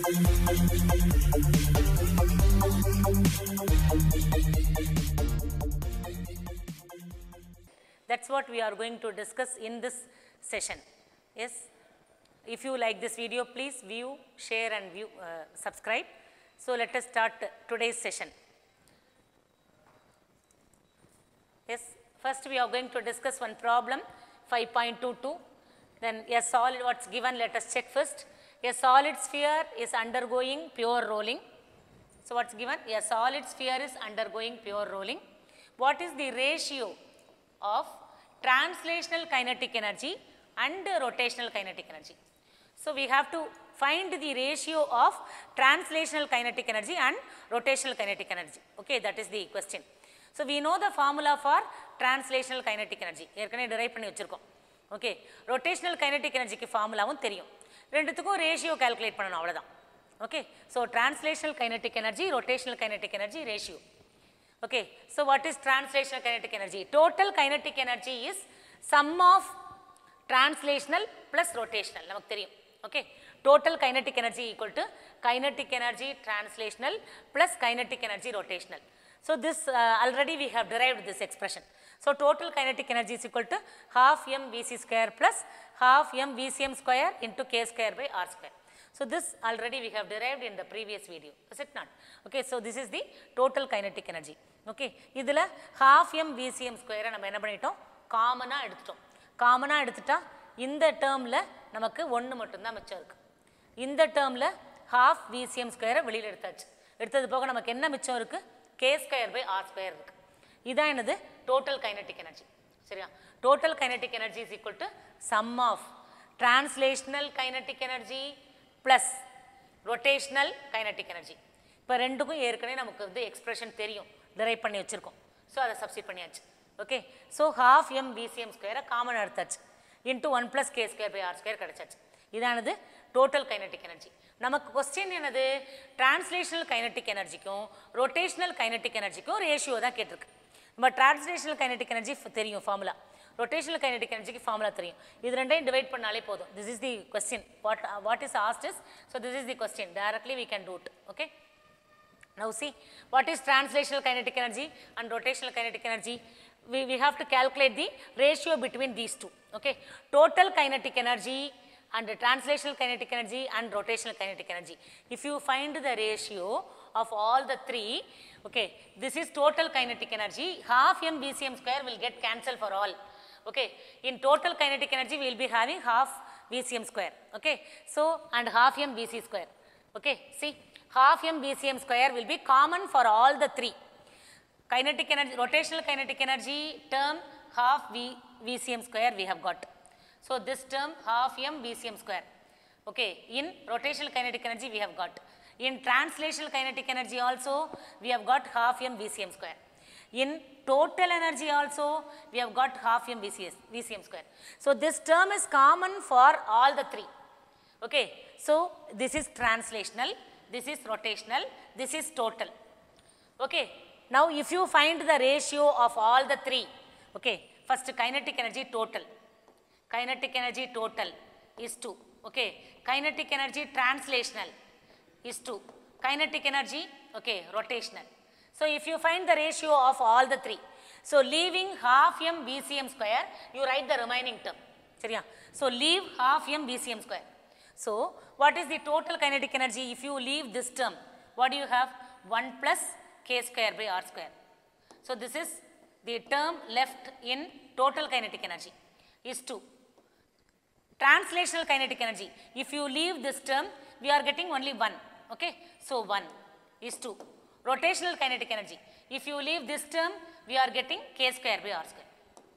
That's what we are going to discuss in this session. Yes? If you like this video, please view, share and view, uh, subscribe. So let us start today's session. Yes, first we are going to discuss one problem, 5.22. Then a solid, what's given, let us check first. A solid sphere is undergoing pure rolling. So what's given? A solid sphere is undergoing pure rolling. What is the ratio of translational kinetic energy and rotational kinetic energy? So we have to find the ratio of translational kinetic energy and rotational kinetic energy. Okay, that is the question. So we know the formula for translational kinetic energy. ஏற்கனவே derive பண்ணி வச்சிருக்கோம் okay rotational kinetic எனர்ஜிக்கு ஃபார்முலாவும் தெரியும் ரெண்டுத்துக்கும் ratio calculate பண்ணணும் அவ்வளோதான் okay so translational kinetic energy rotational kinetic energy ratio okay so what is translational kinetic energy total kinetic energy is sum of translational plus rotational நமக்கு தெரியும் okay total kinetic energy equal to kinetic energy translational plus kinetic energy rotational so this uh, already we have derived this expression so total kinetic energy is equal to half m vc square plus half m vcm square into k square by r square so this already we have derived in the previous video, is it not? Okay, so this is the total kinetic energy. Okay, இதில் half m VCM square நம்ம என்ன பண்ணிட்டோம் காமனாக எடுத்துட்டோம் காமனாக எடுத்துட்டா இந்த டேர்மில் நமக்கு ஒன்று மட்டும்தான் மிச்சம் இருக்கு இந்த டேர்மில் half VCM ஸ்கொயரை வெளியில் எடுத்தாச்சு எடுத்தது போக நமக்கு என்ன மிச்சம் இருக்கு k square by R square இருக்கு இதான் என்னது டோட்டல் கைனட்டிக் எனர்ஜி சரியா total kinetic energy is equal to sum of translational kinetic energy plus rotational kinetic energy இப்போ ரெண்டுக்கும் ஏற்கனவே நமக்கு வந்து எக்ஸ்பிரஷன் தெரியும் டிரைவ் பண்ணி வச்சுருக்கோம் ஸோ அதை சப்ஸ்டிட் பண்ணியாச்சு okay so half M PCM ஸ்கொயரை காமன் எடுத்தாச்சு into one plus K square by R square கிடச்சாச்சு இதானது டோட்டல் கைனட்டிக் எனர்ஜி நமக்கு கொஸ்டின் என்னது டிரான்ஸ்லேஷனல் கைனட்டிக் எனர்ஜிக்கும் ரொட்டேஷனல் கைனட்டிக் எனர்ஜிக்கும் ரேஷியோ தான் கேட்டிருக்கு நம்ம டிரான்ஸ்லேஷனல் கைனட்டிக் எனர்ஜி தெரியும் ஃபார்முலா ரொட்டேஷனல் கைனடிக் எனர்ஜிக்கு ஃபார்முலா தெரியும் இது ரெண்டையும் டிவைட் பண்ணாலே போதும் this is the question what what is asked is so this is the question directly we can do it okay Now see, what is translational kinetic energy and rotational kinetic energy? We, we have to calculate the ratio between these two. Okay, total kinetic energy and the translational kinetic energy and rotational kinetic energy. If you find the ratio of all the three, okay, this is total kinetic energy. Half m VCM square will get cancelled for all. Okay, in total kinetic energy, we will be having half VCM square. Okay, so and half m VC square. Okay, see half m BCM square will be common for all the three. Kinetic energy, rotational kinetic energy term half V VCM square we have got. So this term half m BCM square. Okay, in rotational kinetic energy we have got. In translational kinetic energy also we have got half m VCM square. In total energy also we have got half m VCS, VCM square. So this term is common for all the three. Okay, so this is translational, this is rotational, this is total. Okay, now if you find the ratio of all the three, okay, first kinetic energy total, kinetic energy total is 2, okay, kinetic energy translational is 2, kinetic energy, okay, rotational. So if you find the ratio of all the three, so leaving half m BCM square, you write the remaining term. சரியா? So leave half m BCM square. So what is the total kinetic energy if you leave this term? What do you have? 1 plus k square by r square. So this is the term left in total kinetic energy is 2. Translational kinetic energy, if you leave this term, we are getting only 1. Okay, so 1 is 2. Rotational kinetic energy, if you leave this term, we are getting k square by r square.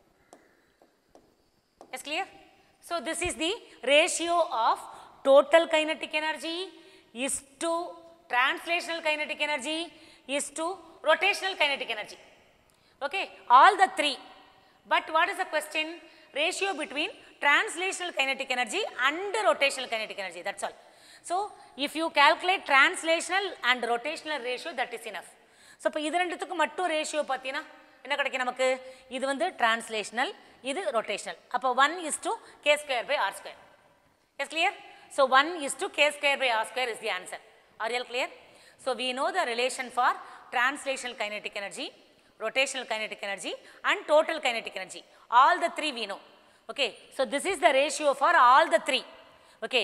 Yes, clear? So this is the ratio of total kinetic energy is to translational kinetic energy is to rotational kinetic energy. Okay, all the three. But what is the question? Ratio between translational kinetic energy and rotational kinetic energy. That's all. So if you calculate translational and rotational ratio, that is enough. So இப்போ இது ரெண்டுத்துக்கு மட்டும் ratio பார்த்தீங்கன்னா என்ன கிடைக்கும் நமக்கு இது வந்து டிரான்ஸ்லேஷனல் இது ரொட்டேஷனல் அப்போ one is to K square by R square yes clear So 1 is to k square by r square is the answer. Are you all clear? So we know the relation for translational kinetic energy, rotational kinetic energy and total kinetic energy. All the three we know. Okay. So this is the ratio for all the three. Okay.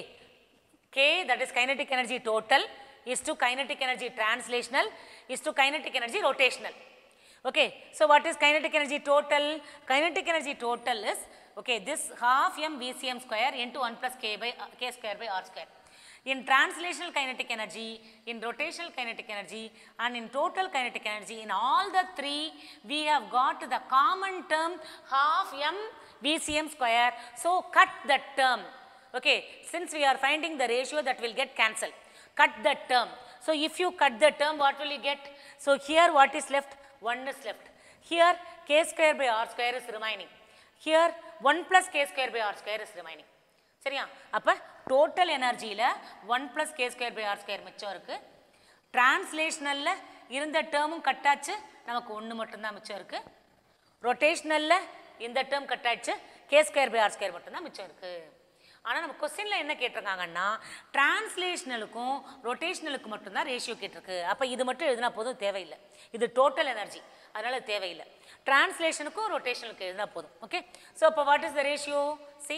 K that is kinetic energy total is to kinetic energy translational is to kinetic energy rotational. Okay. So what is kinetic energy total? Kinetic energy total is okay this half m VCM square into 1 plus k by uh, k square by r square. In translational kinetic energy, in rotational kinetic energy and in total kinetic energy, in all the three we have got the common term half m VCM square. So cut that term. Okay, since we are finding the ratio that will get cancelled, cut that term. So if you cut the term, what will you get? So here what is left? 1 is left. Here k square by r square is remaining. Here 1 plus k square by r square is remaining. சரியா அப்போ total எனர்ஜியில் one plus K square by R square மிச்சம் இருக்குது டிரான்ஸ்லேஷனலில் இருந்த டேர்மும் கட்டாச்சு நமக்கு ஒன்று மட்டும்தான் மிச்சம் இருக்குது ரொட்டேஷ்னலில் இந்த டேர்ம் கட் ஆயிடுச்சு K square by R square மட்டும்தான் மிச்சம் இருக்குது ஆனால் நம்ம கொஸ்டினில் என்ன கேட்டிருக்காங்கன்னா டிரான்ஸ்லேஷனலுக்கும் ரொட்டேஷனலுக்கு மட்டும்தான் ரேஷியோ கேட்டிருக்கு அப்போ இது மட்டும் எழுதினா போதும் தேவையில்லை இது டோட்டல் எனர்ஜி அதனால் தேவையில்லை டிரான்ஸ்லேஷனுக்கும் ரொட்டேஷனுக்கு எழுதினா போதும் ஓகே ஸோ அப்போ what is the ratio see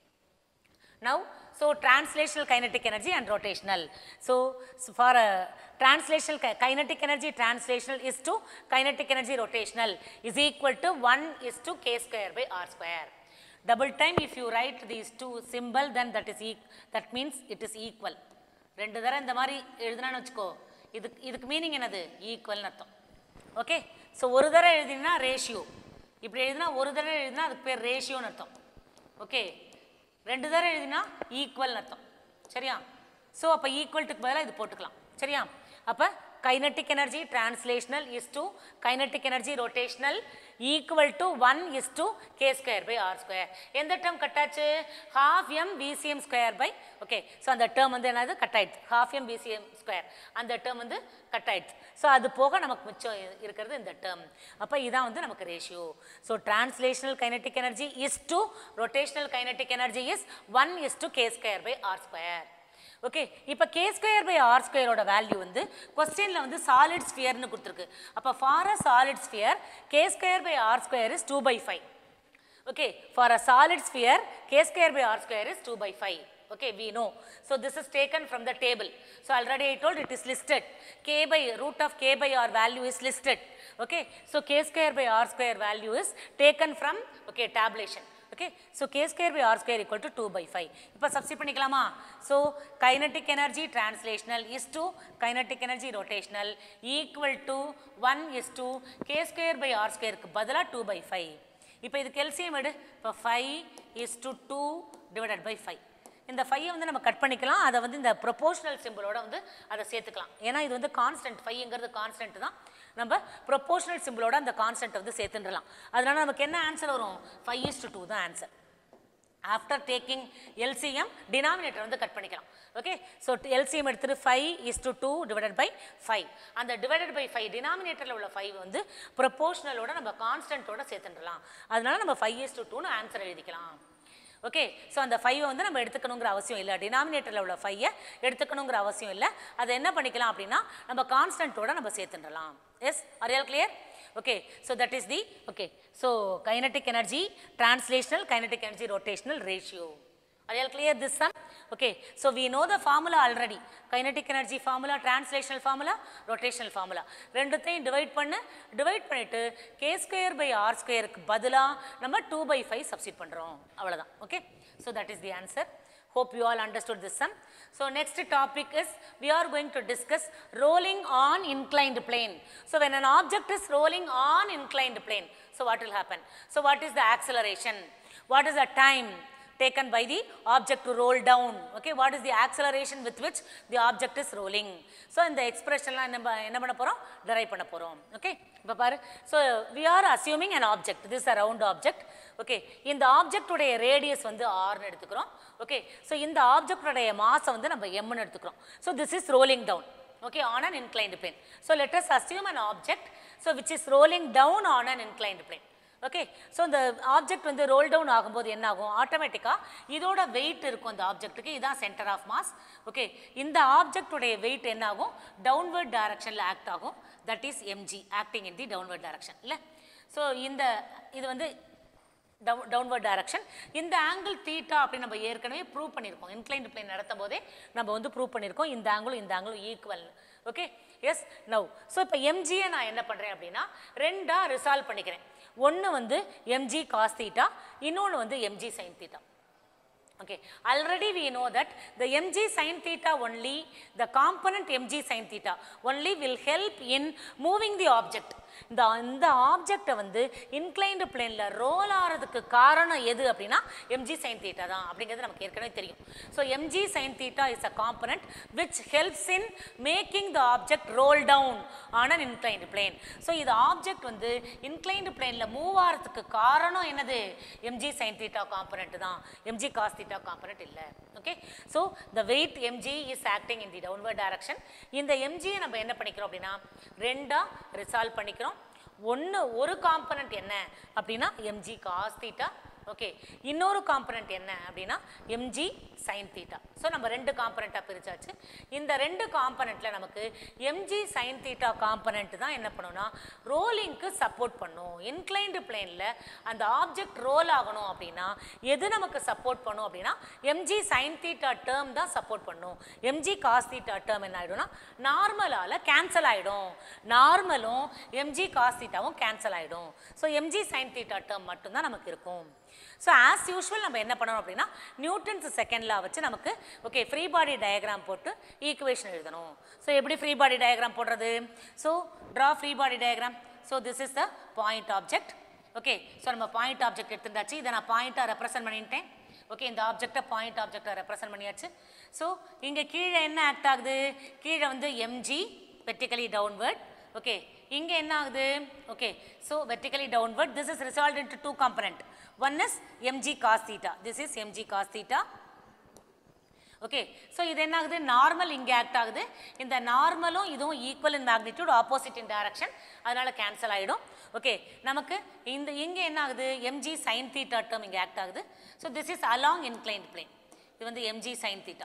Now, so translational kinetic energy and rotational. So, so for a translational ki- kinetic energy translational is to kinetic energy rotational is equal to 1 is to k square by r square. Double time if you write these two symbol then that is e that means it is equal. ரெண்டு தடவை இந்த மாதிரி எழுதுனான்னு வச்சுக்கோ இதுக்கு இதுக்கு meaning என்னது ஈக்குவல்னு அர்த்தம் okay so ஒரு தடவை எழுதினா ரேஷியோ இப்படி எழுதினா ஒரு தடவை எழுதினா அதுக்கு பேர் ரேஷியோன்னு அர்த்தம் ஓகே ரெண்டு தடவை எழுதினா ஈக்குவல்னு அர்த்தம் சரியா ஸோ அப்போ ஈக்குவல்ட்டுக்கு பதிலாக இது போட்டுக்கலாம் சரியா அப்போ kinetic energy translational is to kinetic energy rotational equal to one is to K square by R square எந்த டேர்ம் கட்டாச்சு half M PCM square by okay so அந்த டேர்ம் வந்து என்னது கட் ஆயிடுச்சு ஹாஃப் எம் பிசிஎம் ஸ்கொயர் அந்த term வந்து cut ஆயிடுச்சு so அது போக நமக்கு மிச்சம் இ- இருக்கிறது இந்த டேர்ம் அப்போ இதான் வந்து நமக்கு ratio so translational kinetic energy is to rotational kinetic energy is one is to K square by R square okay இப்போ கே ஸ்கொயர் பை ஆர் ஸ்கொயரோட வேல்யூ வந்து கொஸ்டினில் வந்து சாலிட் ஸ்பியர்னு கொடுத்துருக்கு அப்போ for a solid sphere K square by R square is two by five Okay, for a solid sphere, k square by r square is 2 by 5. Okay, we know. So this is taken from the table. So already I told it is listed. k by root of k by r value is listed. Okay, so k square by r square value is taken from, okay, tabulation. Okay, so k square by r square equal to 2 by 5. இப்போ substitute பண்ணிக்கலாமா? So kinetic energy translational is to kinetic energy rotational equal to 1 is to k square by r square க்கு பதிலா 2 by 5. இப்போ இதுக்கு LCM எடு இப்போ five is to two divided by five இந்த ஃபைவை வந்து நம்ம கட் பண்ணிக்கலாம் அதை வந்து இந்த ப்ரொபோஷனல் சிம்பிளோட வந்து அதை சேர்த்துக்கலாம் ஏன்னா இது வந்து கான்ஸ்டன்ட் ஃபைங்கிறது கான்ஸ்டன்ட் தான் நம்ம ப்ரொபோஷனல் சிம்பிளோட அந்த கான்ஸ்டன்ட் வந்து சேர்த்துன்றலாம் அதனால நமக்கு என்ன ஆன்சர் வரும் ஃபைவ் இஸ் டு டூ தான் answer after taking LCM denominator வந்து கட் பண்ணிக்கலாம் ஓகே ஸோ எல்சிஎம் எடுத்துட்டு five is to two divided by five அந்த டிவைடட் பை ஃபைவ் டினாமினேட்டரில் உள்ள ஃபைவ் வந்து ப்ரொபோஷனலோட நம்ம கான்ஸ்டன்ட்டோட சேர்த்துடலாம் அதனால நம்ம ஃபைவ் இஸ் டு டூன்னு ஆன்சர் எழுதிக்கலாம் ஓகே ஸோ அந்த ஃபைவை வந்து நம்ம எடுத்துக்கணுங்கிற அவசியம் இல்லை டினாமினேட்டரில் உள்ள ஃபைவை எடுத்துக்கணுங்கிற அவசியம் இல்லை அதை என்ன பண்ணிக்கலாம் அப்படின்னா நம்ம கான்ஸ்டன்ட்டோட நம்ம சேர்த்துடலாம் yes are clear okay so that is the okay so kinetic energy translational kinetic energy rotational ratio are you all clear this sum okay so we know the formula already kinetic energy formula translational formula rotational formula ரெண்டுத்தையும் divide பண்ணு divide பண்ணிட்டு k square by r square க்கு பதிலா நம்ம 2 by 5 substitute பண்றோம் அவ்வளவுதான் okay so that is the answer Hope you all understood this sum. So next topic is we are going to discuss rolling on inclined plane. So when an object is rolling on inclined plane, so what will happen? So what is the acceleration? What is the time taken by the object to roll down? Okay, what is the acceleration with which the object is rolling? So இந்த எக்ஸ்பிரஷன்லாம் நம்ம என்ன பண்ண போறோம் derive பண்ண போறோம் okay இப்போ பாரு so we are assuming an object this is a round object okay இந்த ஆப்ஜெக்ட் உடைய ரேடியஸ் வந்து ஆர்னு எடுத்துக்கிறோம் ஓகே ஸோ இந்த ஆப்ஜெக்ட் உடைய மாசம் வந்து நம்ம எம்னு எடுத்துக்கிறோம் so this is rolling down okay on an inclined plane so let us assume an object so which is rolling down on an inclined plane okay so இந்த ஆப்ஜெக்ட் வந்து roll down ஆகும்போது என்ன ஆகும் ஆட்டோமேட்டிக்காக இதோட வெயிட் இருக்கும் அந்த ஆப்ஜெக்ட்டுக்கு இதான் சென்டர் ஆஃப் மாஸ் ஓகே இந்த ஆப்ஜெக்டுடைய வெயிட் என்ன ஆகும் டவுன்வர்ட் டைரக்ஷனில் ஆக்ட் ஆகும் that is MG acting in the downward direction இல்லை ஸோ இந்த இது வந்து டவு டவுன்வர்ட் டைரக்ஷன் இந்த ஆங்கிள் தீட்டா அப்படின்னு நம்ம ஏற்கனவே ப்ரூவ் பண்ணியிருக்கோம் இன்க்ளைன்டு பிளேன் நடத்தும் போதே நம்ம வந்து ப்ரூவ் பண்ணியிருக்கோம் இந்த ஆங்கிளும் இந்த ஆங்கிளும் equal okay yes now so இப்போ எம்ஜியை நான் என்ன பண்ணுறேன் அப்படின்னா ரெண்டாக ரிசால்வ் பண்ணிக்கிறேன் ஒன்று வந்து எம்ஜி காஸ் தீட்டா இன்னொன்று வந்து MG sign theta Okay, already we know that the mg sin theta only, the component mg sin theta only will help in moving the object. இந்த இந்த ஆப்ஜெக்டை வந்து இன்க்ளைன்டு பிளேனில் ரோல் ஆகிறதுக்கு காரணம் எது அப்படின்னா எம்ஜி சைன் தீட்டா தான் அப்படிங்கிறது நமக்கு ஏற்கனவே தெரியும் so MG sign theta is a component which helps in making the object roll down on an inclined plane so இது ஆப்ஜெக்ட் வந்து இன்க்ளைன்டு பிளேனில் மூவ் ஆகிறதுக்கு காரணம் என்னது எம்ஜி சைன் தீட்டா காம்பனண்ட் தான் எம்ஜி காஸ் தீட்டா காம்பனண்ட் இல்லை okay so the weight MG is acting in the downward direction இந்த எம்ஜியை நம்ம என்ன பண்ணிக்கிறோம் அப்படின்னா ரெண்டாக ரிசால்வ் பண்ணிக்கிறோம் ஒன்று ஒரு காம்பனண்ட் என்ன அப்படின்னா எம்ஜி காஸ் தீட்டா ஓகே இன்னொரு காம்பனண்ட் என்ன அப்படின்னா எம்ஜி சைன் தீட்டா ஸோ நம்ம ரெண்டு காம்பனண்ட்டாக பிரிச்சாச்சு இந்த ரெண்டு காம்பனண்ட்டில் நமக்கு எம்ஜி சைன் தீட்டா காம்பனண்ட் தான் என்ன பண்ணுன்னா ரோலிங்க்கு சப்போர்ட் பண்ணும் இன்க்ளைன்டு பிளேனில் அந்த ஆப்ஜெக்ட் ரோல் ஆகணும் அப்படின்னா எது நமக்கு சப்போர்ட் பண்ணும் அப்படின்னா எம்ஜி சைன் தீட்டா டேர்ம் தான் சப்போர்ட் பண்ணும் எம்ஜி காஸ் தீட்டா டேர்ம் என்ன ஆகிடும்னா நார்மலால் கேன்சல் ஆகிடும் நார்மலும் எம்ஜி காஸ் தீட்டாவும் கேன்சல் ஆகிடும் so MG sign theta term மட்டும்தான் நமக்கு இருக்கும் ஸோ ஆஸ் யூஷுவல் நம்ம என்ன பண்ணணும் அப்படின்னா நியூட்டன்ஸ் செகண்ட் லா வச்சு நமக்கு ஓகே ஃப்ரீ பாடி டயக்ராம் போட்டு ஈக்குவேஷன் எழுதணும் ஸோ எப்படி ஃப்ரீ பாடி டயக்ராம் போடுறது so draw free body diagram so this is the point object okay so நம்ம பாயிண்ட் ஆப்ஜெக்ட் எடுத்துட்டாச்சு இதை நான் பாயிண்ட்டாக ரெப்ரசன்ட் பண்ணிட்டேன் ஓகே இந்த ஆப்ஜெக்டை பாயிண்ட் ஆப்ஜெக்டை ரெப்ரசன்ட் பண்ணியாச்சு ஸோ இங்கே கீழே என்ன ஆக்ட் ஆகுது கீழே வந்து எம்ஜி வெர்டிகலி டவுன்வர்ட் ஓகே இங்கே என்ன ஆகுது okay so vertically downward this is resolve into two component one is MG cos theta this is MG cos theta okay so இது என்ன ஆகுது நார்மல் இங்கே ஆக்ட் ஆகுது இந்த நார்மலும் இதுவும் equal in magnitude opposite in direction அதனால கேன்சல் ஆகிடும் ஓகே நமக்கு இந்த இங்கே என்ன ஆகுது எம்ஜி சைன் தீட்டா டேர்ம் இங்கே ஆக்ட் ஆகுது so this is along inclined plane இது வந்து எம்ஜி சைன் தீட்டா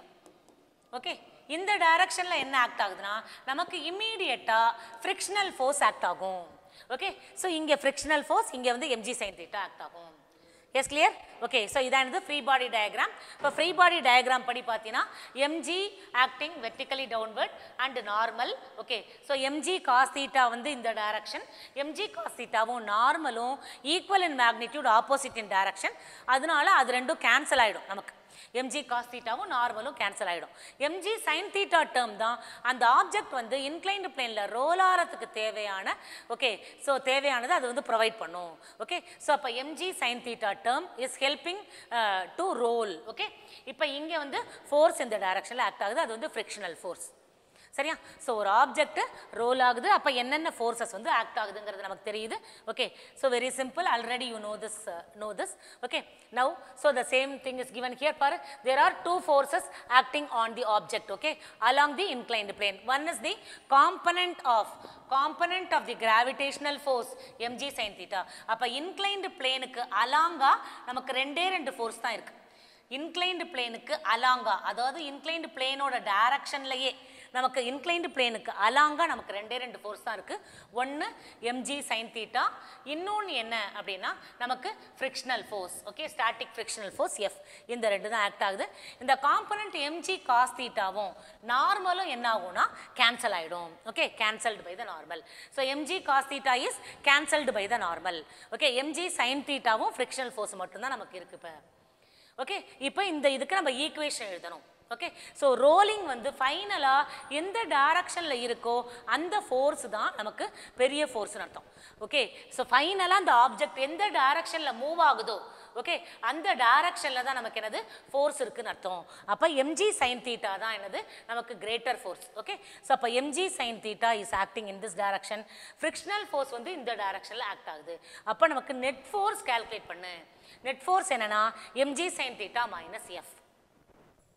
ஓகே இந்த டைரக்ஷனில் என்ன ஆக்ட் ஆகுதுன்னா நமக்கு இம்மீடியட்டாக ஃப்ரிக்ஷனல் ஃபோர்ஸ் ஆக்ட் ஆகும் ஓகே ஸோ இங்கே ஃப்ரிக்ஷனல் ஃபோர்ஸ் இங்கே வந்து எம்ஜி சைன் தீட்டா ஆக்ட் ஆகும் எஸ் கிளியர் ஓகே ஸோ இதானது ஃப்ரீ பாடி டயக்ராம் இப்போ ஃப்ரீ பாடி டயக்ராம் படி பார்த்தீங்கன்னா MG acting vertically downward and normal okay so MG cos theta வந்து இந்த டைரக்ஷன் எம்ஜி காஸ் தீட்டாவும் நார்மலும் equal in magnitude opposite in direction அதனால அது ரெண்டும் கேன்சல் ஆகிடும் நமக்கு எம்ஜி காஸ் தீட்டாவும் நார்மலும் கேன்சல் ஆகிடும் எம்ஜி சைன் தீட்டா டேர்ம் தான் அந்த ஆப்ஜெக்ட் வந்து இன்க்ளைன்டு பிளேனில் ரோல் ஆகிறதுக்கு தேவையான ஓகே ஸோ தேவையானது அது வந்து ப்ரொவைட் பண்ணும் ஓகே ஸோ அப்போ MG sign theta term is helping to roll okay இப்போ இங்கே வந்து ஃபோர்ஸ் இந்த டைரக்ஷனில் ஆக்ட் ஆகுது அது வந்து ஃப்ரிக்ஷனல் ஃபோர்ஸ் சரியா ஸோ ஒரு ஆப்ஜெக்ட் ரோல் ஆகுது அப்போ என்னென்ன ஃபோர்ஸஸ் வந்து ஆக்ட் ஆகுதுங்கிறது நமக்கு தெரியுது okay so very simple already you know this know this okay now so the same thing is given here பாரு there are two forces acting on the object okay along the inclined plane one is the component of component of the gravitational force mg sin theta அப்போ inclined planeக்கு அலாங்கா நமக்கு ரெண்டே ரெண்டு force தான் இருக்கு inclined பிளேனுக்கு அலாங்கா அதாவது இன்க்ளைன்டு பிளேனோட டைரக்ஷன்லயே நமக்கு இன்க்ளைன்டு பிளேனுக்கு அலாங்கா நமக்கு ரெண்டே ரெண்டு ஃபோர்ஸ் தான் இருக்குது ஒன்று எம்ஜி சைன் தீட்டா இன்னொன்று என்ன அப்படின்னா நமக்கு frictional force okay static frictional force f இந்த ரெண்டு தான் ஆக்ட் ஆகுது இந்த காம்பனண்ட் எம்ஜி காஸ் தீட்டாவும் நார்மலும் என்ன ஆகும்னா கேன்சல் ஆகிடும் okay cancelled by the normal so MG cos theta is cancelled by the normal okay mg sin தீட்டாவும் ஃப்ரிக்ஷனல் ஃபோர்ஸ் மட்டும்தான் நமக்கு இருக்குது இப்போ ஓகே இப்போ இந்த இதுக்கு நம்ம ஈக்குவேஷன் எழுதணும் ஓகே ஸோ ரோலிங் வந்து ஃபைனலாக எந்த டைரக்ஷனில் இருக்கோ அந்த ஃபோர்ஸ் தான் நமக்கு பெரிய ஃபோர்ஸ்னு அர்த்தம் ஓகே ஸோ ஃபைனலாக அந்த ஆப்ஜெக்ட் எந்த டைரக்ஷனில் மூவ் ஆகுதோ ஓகே அந்த டைரக்ஷனில் தான் நமக்கு என்னது ஃபோர்ஸ் இருக்குன்னு அர்த்தம் அப்போ எம்ஜி சைன் தீட்டா தான் என்னது நமக்கு கிரேட்டர் ஃபோர்ஸ் ஓகே ஸோ அப்போ MG sign theta is acting in this direction frictional force வந்து இந்த டைரக்ஷனில் ஆக்ட் ஆகுது அப்போ நமக்கு நெட் ஃபோர்ஸ் கால்குலேட் பண்ணு நெட் ஃபோர்ஸ் என்னன்னா mg sign theta minus f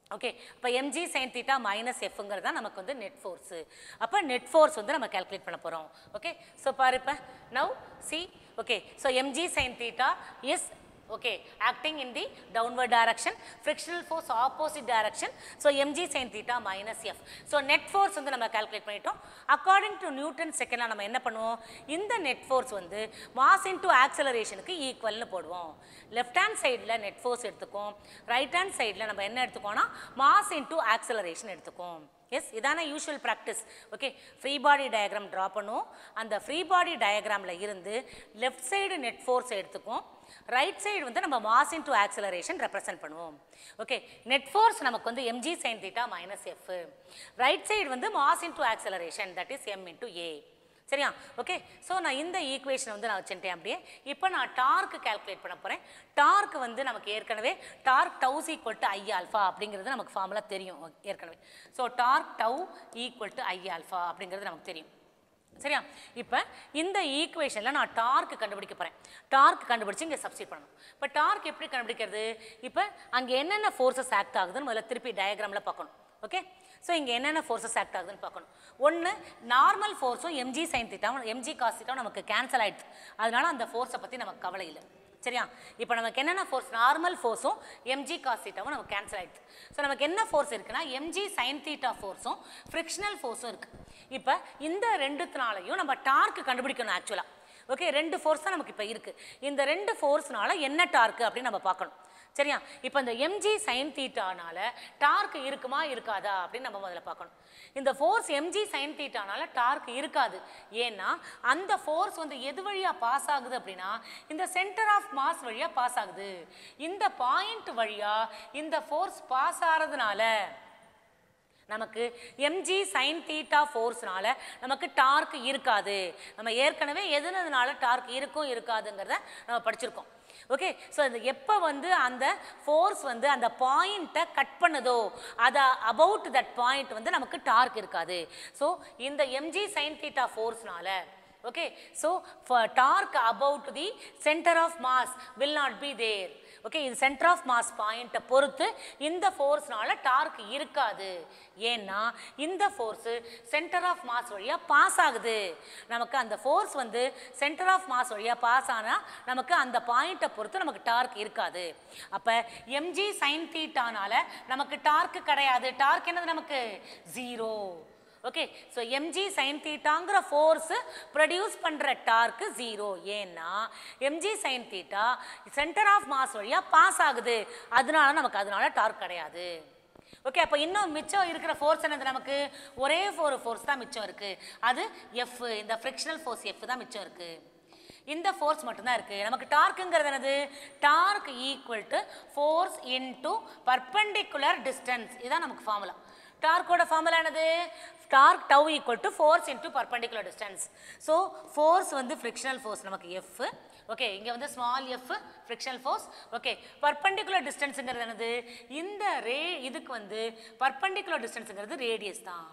okay இப்போ எம்ஜி சைன் தீட்டா மைனஸ் எஃப்ங்கிறது தான் நமக்கு வந்து நெட் ஃபோர்ஸு அப்போ நெட் ஃபோர்ஸ் வந்து நம்ம கால்குலேட் பண்ண போகிறோம் ஓகே ஸோ பாரு இப்போ now see okay so MG sign theta is okay acting in the downward direction frictional force opposite direction so mg sin theta minus f so net force வந்து நம்ம calculate பண்ணிட்டோம் according to newton second நம்ம என்ன பண்ணுவோம் இந்த net force வந்து mass into accelerationக்கு ஈக்குவல்னு போடுவோம் லெஃப்ட் ஹேண்ட் சைடில் நெட் ஃபோர்ஸ் எடுத்துக்கோம் ரைட் ஹேண்ட் சைடில் நம்ம என்ன எடுத்துக்கோம்னா மாஸ் இன்டூ ஆக்சலரேஷன் எடுத்துக்கோம் எஸ் இதான usual practice okay free body diagram draw பண்ணுவோம் அந்த ஃப்ரீ பாடி டயக்ராமில் இருந்து லெஃப்ட் சைடு நெட் ஃபோர்ஸ் எடுத்துக்கும் ரைட் சைடு வந்து நம்ம மாஸ் இன்டூ ஆக்சலரேஷன் ரெப்ரசென்ட் பண்ணுவோம் ஓகே நெட் ஃபோர்ஸ் நமக்கு வந்து MG sign theta minus f right side வந்து mass into acceleration that is m into ஏ சரியா ஓகே ஸோ நான் இந்த ஈக்குவேஷன் வந்து நான் வச்சுட்டேன் அப்படியே இப்போ நான் டார்க் கால்குலேட் பண்ண போகிறேன் டார்க் வந்து நமக்கு ஏற்கனவே torque tau is equal to I alpha அப்படிங்கிறது நமக்கு ஃபார்முலா தெரியும் ஏற்கனவே so torque tau equal to I alpha அப்படிங்கிறது நமக்கு தெரியும் சரியா இப்போ இந்த ஈக்குவேஷனில் நான் டார்க் கண்டுபிடிக்க போகிறேன் டார்க் கண்டுபிடிச்சு இங்கே சப்ஸ்டிட் பண்ணணும் இப்போ டார்க் எப்படி கண்டுபிடிக்கிறது இப்போ அங்கே என்னென்ன ஃபோர்ஸஸ் ஆக்ட் ஆகுதுன்னு முதல்ல திருப்பி டயக்ராமில் பார்க்கணும் ஓகே ஸோ இங்கே என்னென்ன ஃபோர்ஸஸ் ஆக்ட் ஆகுதுன்னு பார்க்கணும் ஒன்று நார்மல் ஃபோர்ஸும் எம்ஜி சைன் தீட்டாவும் எம்ஜி காஸ் தீட்டாவும் நமக்கு கேன்சல் ஆயிடுது அதனால அந்த ஃபோர்ஸை பற்றி நமக்கு கவலை இல்லை சரியா இப்போ நமக்கு என்னென்ன ஃபோர்ஸ் நார்மல் ஃபோர்ஸும் எம்ஜி காஸ் தீட்டாவும் நமக்கு கேன்சல் ஆயிடுது ஸோ நமக்கு என்ன ஃபோர்ஸ் இருக்குன்னா எம்ஜி சைன் தீட்டா ஃபோர்ஸும் ஃப்ரிக்ஷனல் ஃபோர்ஸும் இருக்குது இப்போ இந்த ரெண்டுத்தினாலையும் நம்ம டார்க் கண்டுபிடிக்கணும் ஆக்சுவலாக ஓகே ரெண்டு ஃபோர்ஸ் தான் நமக்கு இப்போ இருக்குது இந்த ரெண்டு ஃபோர்ஸ்னால என்ன டார்க்கு அப்படின்னு நம்ம பார்க்கணும் சரியா இப்போ இந்த எம்ஜி சைன் தீட்டானால டார்க் இருக்குமா இருக்காதா அப்படின்னு நம்ம முதல்ல பார்க்கணும் இந்த ஃபோர்ஸ் எம்ஜி சைன் தீட்டானால டார்க் இருக்காது ஏன்னா அந்த ஃபோர்ஸ் வந்து எது வழியாக பாஸ் ஆகுது அப்படின்னா இந்த சென்டர் ஆஃப் மாஸ் வழியாக பாஸ் ஆகுது இந்த பாயிண்ட் வழியாக இந்த ஃபோர்ஸ் பாஸ் ஆகிறதுனால நமக்கு எம்ஜி சைன் தீட்டா ஃபோர்ஸ்னால நமக்கு டார்க் இருக்காது நம்ம ஏற்கனவே எதுனதுனால டார்க் இருக்கும் இருக்காதுங்கிறத நம்ம படிச்சிருக்கோம் ஓகே ஸோ இந்த எப்போ வந்து அந்த ஃபோர்ஸ் வந்து அந்த பாயிண்ட்டை கட் பண்ணுதோ அதை அபவுட் தட் பாயிண்ட் வந்து நமக்கு டார்க் இருக்காது ஸோ இந்த எம்ஜி சைன் தீட்டா ஃபோர்ஸ்னால okay so torque about the centre of mass will not be there okay இது சென்டர் ஆஃப் மாஸ் பாயிண்ட்டை பொறுத்து இந்த ஃபோர்ஸ்னால டார்க் இருக்காது ஏன்னா இந்த ஃபோர்ஸு சென்டர் ஆஃப் மாஸ் வழியாக பாஸ் ஆகுது நமக்கு அந்த ஃபோர்ஸ் வந்து சென்டர் ஆஃப் மாஸ் வழியாக பாஸ் ஆனால் நமக்கு அந்த பாயிண்ட்டை பொறுத்து நமக்கு டார்க் இருக்காது அப்போ எம்ஜி சைன் தீட்டானால நமக்கு டார்க் கிடையாது டார்க் என்னது நமக்கு zero okay so MG sin தீட்டாங்கிற ஃபோர்ஸ் ப்ரொடியூஸ் பண்ணுற டார்க்கு ஜீரோ ஏன்னா mg sign theta centre of mass வழியாக பாஸ் ஆகுது அதனால நமக்கு அதனால டார்க் கிடையாது ஓகே அப்போ இன்னும் மிச்சம் இருக்கிற ஃபோர்ஸ் என்னது நமக்கு ஒரே ஒரு ஃபோர்ஸ் தான் மிச்சம் இருக்குது அது எஃப் இந்த ஃப்ரிக்ஷனல் ஃபோர்ஸ் எஃப் தான் மிச்சம் இருக்குது இந்த ஃபோர்ஸ் மட்டும்தான் இருக்குது நமக்கு டார்க்குங்கிறது என்னது torque equal to force into perpendicular distance இதுதான் நமக்கு ஃபார்முலா டார்க்கோட ஃபார்முலா என்னது torque tau equal to force into perpendicular distance so force வந்து ஃப்ரிக்ஷனல் ஃபோர்ஸ் நமக்கு எஃப் ஓகே இங்கே வந்து small f frictional force okay perpendicular டிஸ்டன்ஸுங்கிறது என்னது இந்த ரே இதுக்கு வந்து பர்பெண்டிகுலர் டிஸ்டன்ஸுங்கிறது ரேடியஸ் தான்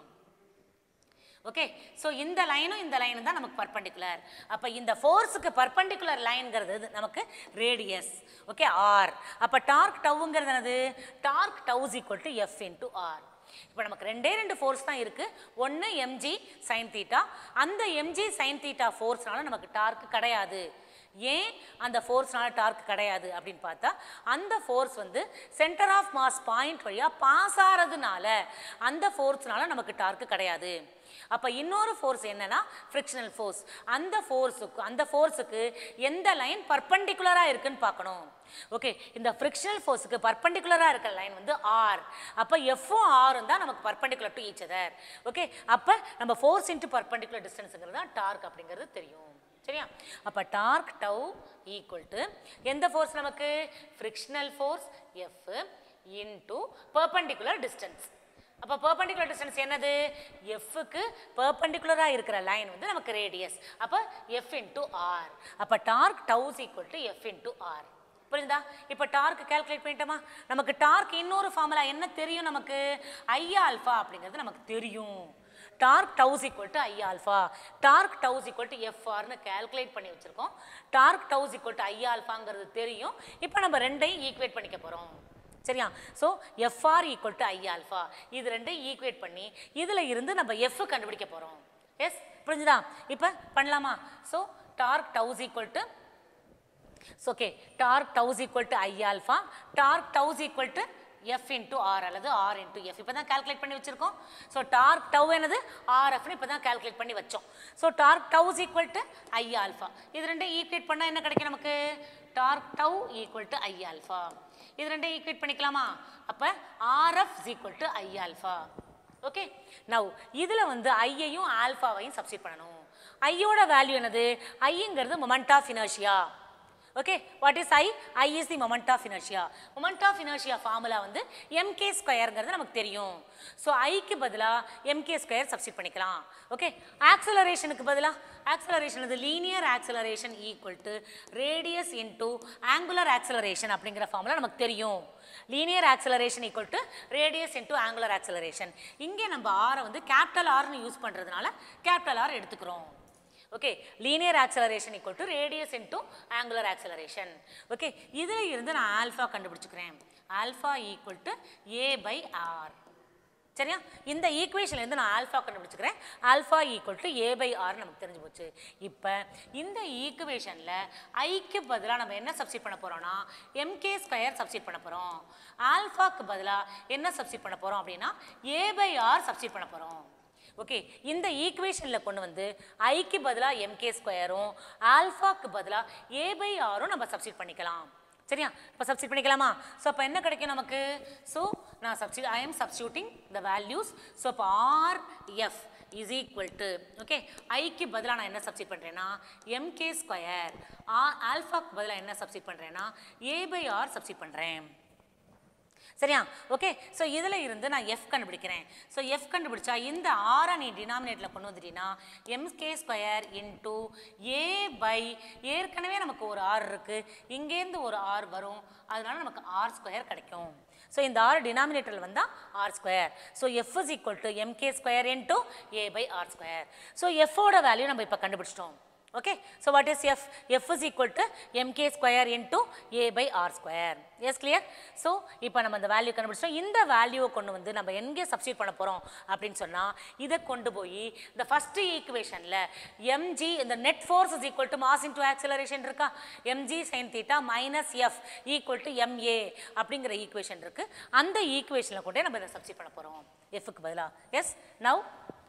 ஓகே ஸோ இந்த லைனும் இந்த லைனும் தான் நமக்கு பர்பண்டிகுலர் அப்போ இந்த ஃபோர்ஸுக்கு பர்பண்டிகுலர் லைன்ங்கிறது நமக்கு ரேடியஸ் ஓகே ஆர் அப்போ டார்க் டவுங்கிறது என்னது torque tau is equal to f into r இப்போ நமக்கு ரெண்டே ரெண்டு ஃபோர்ஸ் தான் இருக்குது ஒன்று எம்ஜி சைன் தீட்டா அந்த எம்ஜி சைன் தீட்டா ஃபோர்ஸ்னால நமக்கு டார்க் கிடையாது ஏன் அந்த ஃபோர்ஸ்னால டார்க் கிடையாது அப்படின்னு பார்த்தா அந்த ஃபோர்ஸ் வந்து சென்டர் ஆஃப் மாஸ் பாயிண்ட் வழியாக பாஸ் ஆகிறதுனால அந்த ஃபோர்ஸ்னால நமக்கு டார்க் கிடையாது அப்போ இன்னொரு ஃபோர்ஸ் என்னன்னா ஃப்ரிக்ஷனல் ஃபோர்ஸ் அந்த ஃபோர்ஸுக்கு அந்த ஃபோர்ஸுக்கு எந்த லைன் பர்பண்டிகுலராக இருக்குன்னு பார்க்கணும் ஓகே இந்த ஃப்ரிக்ஷனல் ஃபோர்ஸுக்கு பர்பண்டிகுலராக இருக்கிற லைன் வந்து ஆர் அப்போ எஃப்பும் ஆரும் தான் நமக்கு perpendicular to each other okay அப்போ நம்ம ஃபோர்ஸ் இன்ட்டு பர்பண்டிகுலர் டிஸ்டன்ஸுங்கிறது தான் டார்க் அப்படிங்கிறது தெரியும் சரியா அப்போ டார்க் டவு ஈக்குவல் டு எந்த ஃபோர்ஸ் நமக்கு frictional force f into perpendicular distance அப்போ பர்பண்டிகுலர் டிஸ்டன்ஸ் என்னது எஃப்க்கு பர்பண்டிகுலராக இருக்கிற லைன் வந்து நமக்கு ரேடியஸ் அப்போ எஃப் இன்டு ஆர் அப்போ torque tau is equal to f into r புரியுதா இப்போ டார்க் கால்குலேட் பண்ணிட்டோமா நமக்கு டார்க் இன்னொரு ஃபார்முலா என்ன தெரியும் நமக்கு ஐ ஆல்ஃபா அப்படிங்கிறது நமக்கு தெரியும் torque tau is equal to I alpha torque tau is equal to எஃப்ஆர்னு கால்குலேட் பண்ணி வச்சுருக்கோம் torque tau is equal to I ஆல்ஃபாங்கிறது தெரியும் இப்போ நம்ம ரெண்டையும் ஈக்குவேட் பண்ணிக்க போகிறோம் சரியா so f r equal to I alpha இது ரெண்டும் ஈக்குவேட் பண்ணி இதில் இருந்து நம்ம எஃப் கண்டுபிடிக்க போகிறோம் எஸ் புரிஞ்சுதா இப்போ பண்ணலாமா so torque tau is equal to so okay torque tau is equal to I alpha torque tau is equal to f into r அல்லது ஆர் இன்ட்டு எஃப் இப்போ தான் கால்குலேட் பண்ணி வச்சிருக்கோம் ஸோ டார்க் டவ் என்னது ஆர்எஃப்னு இப்போ தான் கால்குலேட் பண்ணி வச்சோம் so torque tau is equal to I alpha இது ரெண்டும் ஈக்குவேட் பண்ணால் என்ன கிடைக்கும் நமக்கு torque tau equal to I alpha இது ரெண்டும் ஈக்குவேட் பண்ணிக்கலாமா அப்போ r f equal to I alpha okay now இதில் வந்து ஐயையும் ஆல்ஃபாவையும் சப்ஸ்டிட் பண்ணணும் ஐயோட வேல்யூ என்னது ஐங்கிறது moment of inertia okay what is I I is the moment of inertia moment of inertia formula வந்து எம்கே ஸ்கொயருங்கிறது நமக்கு தெரியும் ஸோ ஐக்கு பதிலாக எம்கே ஸ்கொயர் சப்ஸ்டிட் பண்ணிக்கலாம் ஓகே ஆக்சலரேஷனுக்கு பதிலாக ஆக்சலரேஷன் அது linear acceleration equal to radius into angular acceleration அப்படிங்கிற ஃபார்முலா நமக்கு தெரியும் linear acceleration equal to radius into angular acceleration இங்கே நம்ம ஆரை வந்து கேபிட்டல் ஆர்னு யூஸ் பண்ணுறதுனால கேபிட்டல் ஆர் எடுத்துக்கிறோம் okay linear acceleration equal to radius into angular acceleration okay இதில் இருந்து நான் ஆல்ஃபா கண்டுபிடிச்சிக்கிறேன் alpha equal to a by r சரியா இந்த ஈக்குவேஷன்லேருந்து நான் ஆல்ஃபா கண்டுபிடிச்சிக்கிறேன் alpha equal to a by r நமக்கு தெரிஞ்சு போச்சு இப்போ இந்த ஈக்குவேஷனில் ஐக்கு பதிலாக நம்ம என்ன சப்ஸ்டிட் பண்ண போகிறோம்னா எம்கே ஸ்கொயர் சப்ஸ்டிட் பண்ண போகிறோம் ஆல்ஃபாக்கு பதிலாக என்ன சப்ஸ்டிட் பண்ண போகிறோம் அப்படின்னா ஏ பை ஆர் சப்ஸ்டிட் பண்ண போகிறோம் ஓகே இந்த ஈக்குவேஷனில் கொண்டு வந்து ஐக்கு பதிலாக எம்கே ஸ்கொயரும் ஆல்ஃபாக்கு பதிலாக ஏ பை ஆரும் நம்ம சப்ஸ்டிட் பண்ணிக்கலாம் சரியா இப்போ சப்ஸ்டிட் பண்ணிக்கலாமா ஸோ அப்போ என்ன கிடைக்கும் நமக்கு ஸோ நான் substitute I am substituting the values so இப்போ r f is equal to okay ஐக்கு பதிலாக நான் என்ன சப்ஸ்டிட் பண்ணுறேன்னா எம்கே ஸ்கொயர் ஆ ஆல்ஃபாக்கு பதிலாக என்ன சப்ஸ்டிட் பண்ணுறேன்னா ஏ பை ஆர் சப்ஸ்டிட் பண்ணுறேன் சரியா ஓகே ஸோ இதில் இருந்து நான் எஃப் கண்டுபிடிக்கிறேன் ஸோ எஃப் கண்டுபிடிச்சா இந்த ஆரை நீ டினாமினேட்டில் கொண்டு வந்துட்டீங்கன்னா m k square into a by ஏற்கனவே நமக்கு ஒரு ஆர் இருக்குது இங்கேருந்து ஒரு ஆர் வரும் அதனால நமக்கு ஆர் ஸ்கொயர் கிடைக்கும் ஸோ இந்த ஆர் டினாமினேட்டரில் வந்தால் r square so f is equal to m k square into a by R square so எஃபோட வேல்யூ நம்ம இப்போ கண்டுபிடிச்சிட்டோம் okay so what is f f is equal to mk square into a by r square yes clear so இப்போ நம்ம இந்த value கண்டுபிடிச்சோம் இந்த வேல்யூவை கொண்டு வந்து நம்ம எங்கே சப்ஸ்டியூட் பண்ண போகிறோம் அப்படின்னு சொன்னால் இதை கொண்டு போய் இந்த ஃபஸ்ட்டு ஈக்குவேஷனில் mg இந்த net force is equal to mass into acceleration இருக்கா mg sin theta minus f equal to ma அப்படிங்கிற ஈக்குவேஷன் இருக்குது அந்த ஈக்குவேஷனில் கொண்டே நம்ம இதை சப்ஸ்டியூட் பண்ண போகிறோம் எஃப்க்கு பதிலாக yes now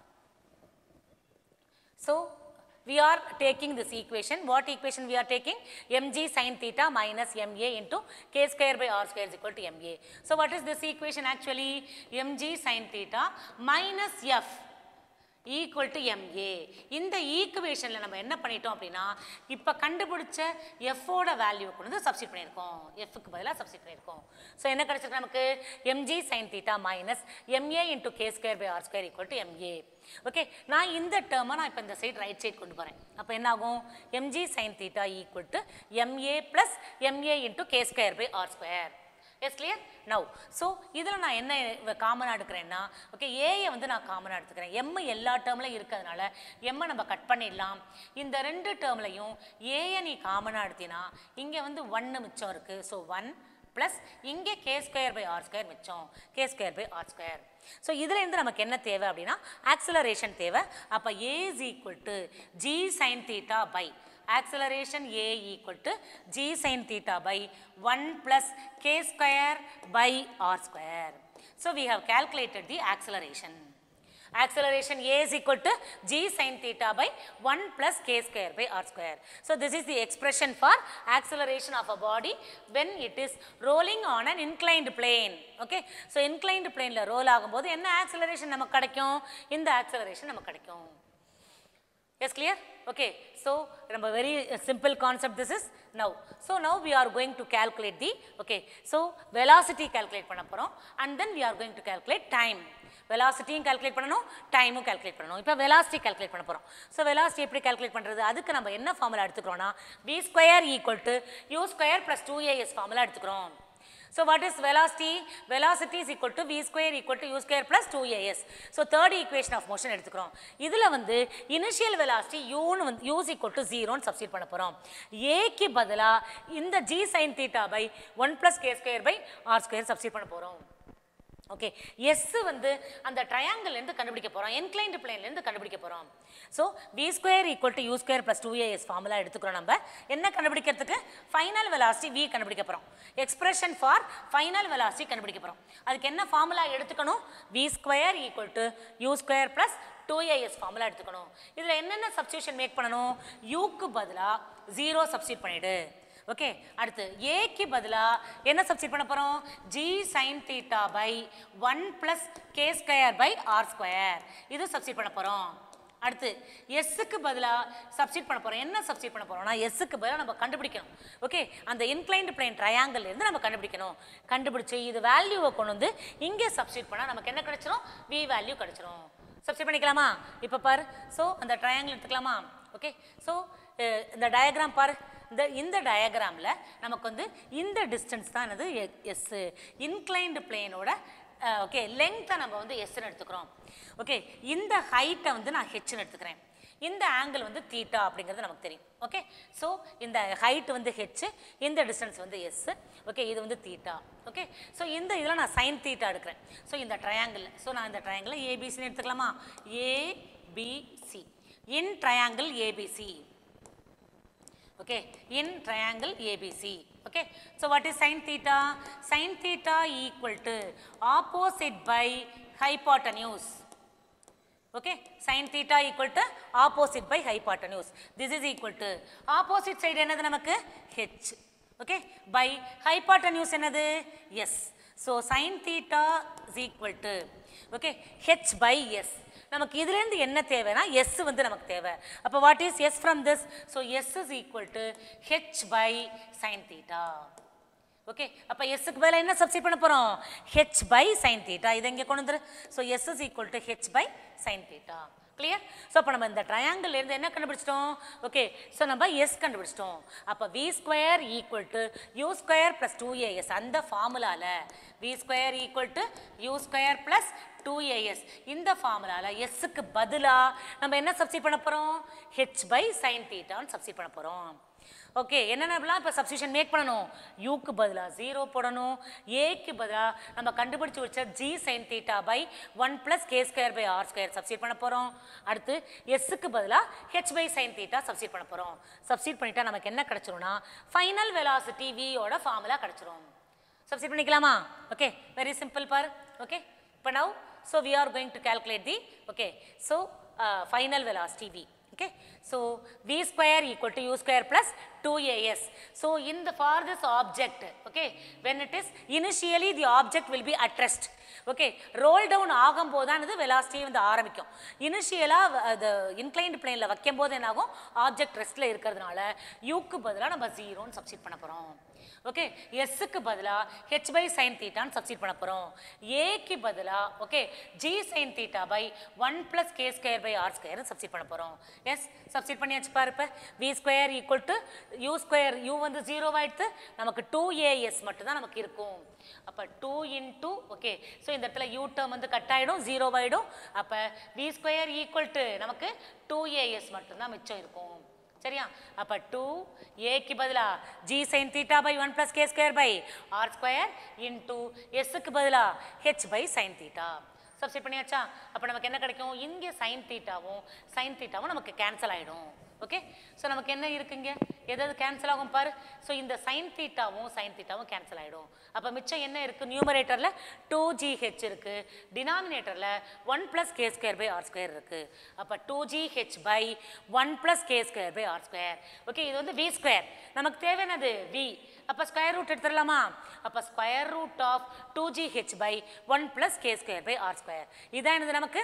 So we are taking this equation. What equation we are taking? mg sin theta minus ma into k square by r square is equal to ma. So what is this equation actually? mg sin theta minus f equal to m a இந்த ஈக்குவேஷனில் நம்ம என்ன பண்ணிட்டோம் அப்படின்னா இப்போ கண்டுபிடிச்ச எஃபோட value கொண்டு வந்து சப்ஸ்டிட் பண்ணியிருக்கோம் எஃப்க்கு பதிலாக சப்ஸ்டிட் பண்ணியிருக்கோம் ஸோ என்ன கிடைச்சிருக்கு நமக்கு mg sign theta minus m a into k square by R square equal to m a okay நான் இந்த டேர்மை நான் இப்போ இந்த சைடு ரைட் சைடு கொண்டு போகிறேன் அப்போ என்ன ஆகும் mg sign theta equal to m a plus m a into k square by R square yes clear now so இதில் நான் என்ன காமனாக எடுக்கிறேன்னா ஓகே ஏயை வந்து நான் காமனாக எடுத்துக்கிறேன் எம் எல்லா டேர்ம்லையும் இருக்கிறதுனால எம்மை நம்ம கட் பண்ணிடலாம் இந்த ரெண்டு டேர்ம்லையும் ஏயை நீ காமனாக எடுத்தினா இங்கே வந்து ஒன்று மிச்சம் இருக்குது ஸோ ஒன் ப்ளஸ் இங்கே k square by R square மிச்சம் k square by R square so இதுலேருந்து நமக்கு என்ன தேவை அப்படின்னா ஆக்சலரேஷன் தேவை அப்போ a is equal to g sign theta by acceleration A equal to g sin theta by 1 plus k square by r square. So we have calculated the acceleration. Acceleration A is equal to g sin theta by 1 plus k square by r square. So this is the expression for acceleration of a body when it is rolling on an inclined plane. Okay. So inclined plane ல roll ஆகும்போது என்ன acceleration நமக்கு கிடைக்கும் இந்த acceleration நமக்கு கிடைக்கும் Yes, clear? Okay. So, remember very uh, simple concept this is now. So, now we are going to calculate the, okay. So, velocity calculate பண்ண போறோம் and then we are going to calculate time. வெலாசிட்டியும் calculate பண்ணணும் டைமும் calculate பண்ணணும் இப்போ velocity calculate பண்ண போகிறோம் so velocity எப்படி calculate பண்ணுறது அதுக்கு நம்ம என்ன ஃபார்முலா எடுத்துக்கிறோம்னா v square equal to u square plus two a s formula எடுத்துக்கிறோம் So what is velocity? Velocity is equal to v square equal to u square plus 2as. So third equation of motion எடுத்துக்கிறோம். இதுல வந்து initial velocity u னு வந்து u is equal to 0 னு substitute பண்ண போறோம். a க்கு பதிலா இந்த g sin theta by 1 plus k square by r square substitute பண்ண போறோம். ஓகே எஸ் வந்து அந்த ட்ரையாங்கிள்லேருந்து கண்டுபிடிக்க போகிறோம் என்க்ளைன்டு பிளேன்லேருந்து கண்டுபிடிக்க போகிறோம் so v square equal to u square plus two a s formula எடுத்துக்கிறோம் நம்ம என்ன கண்டுபிடிக்கிறதுக்கு ஃபைனல் வெலாசிட்டி வி கண்டுபிடிக்க போகிறோம் எக்ஸ்பிரஷன் ஃபார் ஃபைனல் வெலாசிட்டி கண்டுபிடிக்க போகிறோம் அதுக்கு என்ன ஃபார்முலா எடுத்துக்கணும் v square equal to u square plus two a s formula எடுத்துக்கணும் இதில் என்னென்ன சப்ஸ்டியூஷன் மேக் பண்ணணும் யூக்கு பதிலாக ஜீரோ சப்ஸ்டியூட் பண்ணிவிடு ஓகே அடுத்து ஏக்கு பதிலாக என்ன சப்ஸ்டிட் பண்ண போகிறோம் g sign theta by one plus K square by R square இது சப்ஸ்டிட் பண்ண போகிறோம் அடுத்து எஸ்ஸுக்கு பதிலாக சப்ஸ்டிட் பண்ண போகிறோம் என்ன சப்ஸ்டிட் பண்ண போகிறோம்னா எஸ்ஸுக்கு பதிலாக நம்ம கண்டுபிடிக்கணும் ஓகே அந்த இன்க்ளைன்டு பிளைன் ட்ரையாங்கிள்லேருந்து நம்ம கண்டுபிடிக்கணும் கண்டுபிடிச்சு இது வேல்யூவை கொண்டு வந்து இங்கே சப்ஸ்டிட் பண்ணால் நமக்கு என்ன கிடைச்சிரும் வி வேல்யூ கிடைச்சிரும் சப்ஸ்டிட் பண்ணிக்கலாமா இப்போ பாரு ஸோ அந்த ட்ரையாங்கிள் எடுத்துக்கலாமா ஓகே ஸோ இந்த டயக்ராம் பாரு இந்த இந்த டயக்ராமில் நமக்கு வந்து இந்த டிஸ்டன்ஸ் தான் என்னது எஸ் இன்க்ளைன்டு பிளேனோட ஓகே லெங்க்த்தை நம்ம வந்து எஸ்ன்னு எடுத்துக்கிறோம் ஓகே இந்த ஹைட்டை வந்து நான் ஹெச்னு எடுத்துக்கிறேன் இந்த ஆங்கிள் வந்து தீட்டா அப்படிங்கிறது நமக்கு தெரியும் ஓகே ஸோ இந்த ஹைட் வந்து ஹெச் இந்த டிஸ்டன்ஸ் வந்து எஸ் ஓகே இது வந்து தீட்டா ஓகே ஸோ இந்த இதில் நான் சைன் தீட்டா எடுக்கிறேன் ஸோ இந்த ட்ரையாங்கிள் ஸோ நான் இந்த ட்ரையாங்கிள் ஏபிசின்னு எடுத்துக்கலாமா A B C in triangle A B C okay in triangle abc okay so what is sin theta sin theta equal to opposite by hypotenuse okay sin theta equal to opposite by hypotenuse this is equal to opposite side என்னது நமக்கு h okay by hypotenuse என்னது s so sin theta is equal to okay h by s நமக்கு இதுலேருந்து என்ன தேவைன்னா S வந்து நமக்கு தேவை அப்போ what is s from this so s is equal to h by sign theta okay அப்போ எஸ்ஸுக்கு மேலே என்ன சப்ஸ்டிட் பண்ண போகிறோம் ஹெச் பை சைன் தீட்டா இதை இங்கே கொண்டு வந்துரு so s is equal to h by sign theta clear so அப்போ நம்ம இந்த triangle ல இருந்து என்ன கண்டுபிடிச்சிட்டோம் ஓகே ஸோ நம்ம எஸ் கண்டுபிடிச்சிட்டோம் அப்போ v square equal to u square plus two a s அந்த ஃபார்முலாவில் v square equal to u square plus two a s இந்த ஃபார்முலாவில் எஸ்ஸுக்கு பதிலாக நம்ம என்ன சப்ஸ்டிட் பண்ண போகிறோம் ஹெச் பை சைன் தீட்டான்னு சப்ஸ்டிட் பண்ண போகிறோம் ஓகே என்னென்னலாம் இப்போ சப்ஸ்டியூஷன் மேக் பண்ணணும் யூக்கு பதிலாக ஜீரோ போடணும் ஏக்கு பதிலாக நம்ம கண்டுபிடிச்சு வச்ச g sign theta by one plus K square by R square substitute பண்ண போகிறோம் அடுத்து எஸ்ஸுக்கு பதிலாக h by sign theta substitute பண்ண போகிறோம் சப்ஸ்டியூட் பண்ணிட்டா நமக்கு என்ன கிடச்சிரும்னா ஃபைனல் வெலாசிட்டி வியோட ஃபார்முலா கிடச்சிரும் சப்ஸ்டியூட் பண்ணிக்கலாமா ஓகே வெரி சிம்பிள் பார் ஓகே இப்போ now so we are going to calculate the okay so final velocity v okay so v square equal to u square plus 2as so in the for this object okay when it is initially the object will be at rest okay roll down ஆகும்போது தான் இது velocity வந்து ஆரம்பிக்கும் இனிஷியலாக அது inclined பிளேனில் வைக்கும் போது என்ன ஆகும் ஆப்ஜெக்ட் ரெஸ்ட்டில் இருக்கிறதுனால யூக்கு பதிலாக நம்ம ஜீரோன்னு சப்ஸ்டிட் பண்ண போகிறோம் ஓகே எஸ்ஸுக்கு பதிலாக ஹெச் பை சைன் தீட்டான்னு சப்ஸ்டிட் பண்ண போகிறோம் ஏக்கு பதிலாக okay g sign theta by one plus K square by R square substitute பண்ண போகிறோம் எஸ் சப்ஸ்டிட் பண்ணியாச்சு பாரு இப்போ v square equal to u square u வந்து ஜீரோவாயிடுத்து நமக்கு டூ ஏஎஸ் மட்டும்தான் நமக்கு இருக்கும் அப்போ டூ இன்டூ ஓகே ஸோ இந்த இடத்துல யூ டேர்ம் வந்து கட் ஆகிடும் ஜீரோவாயிடும் அப்போ வி ஸ்கொயர் ஈக்குவல் டு நமக்கு டூ ஏஎஸ் மட்டும்தான் மிச்சம் இருக்கும் சரியா அப்போ டூ ஏக்கு பதிலாக g sign theta by one plus K square by R square into எஸ்ஸுக்கு பதிலாக h by sign theta substitute பண்ணியாச்சா அப்போ நமக்கு என்ன கிடைக்கும் இங்கே சைன் தீட்டாவும் சைன் தீட்டாவும் நமக்கு கேன்சல் ஆகிடும் ஓகே ஸோ நமக்கு என்ன இருக்குங்க எதாவது கேன்சல் ஆகும் பாரு ஸோ இந்த சைன் தீட்டாவும் சைன் தீட்டாவும் கேன்சல் ஆகிடும் அப்போ மிச்சம் என்ன இருக்குது நியூமரேட்டரில் டூ ஜி ஹெச் இருக்குது டினாமினேட்டரில் one plus K square by R square இருக்குது அப்போ two g h by one plus K square by R square okay இது வந்து வி ஸ்கொயர் நமக்கு தேவையானது வி அப்போ ஸ்கொயர் ரூட் எடுத்துடலாமா அப்போ square root of two g h by one plus K square by R square இதான் என்னது நமக்கு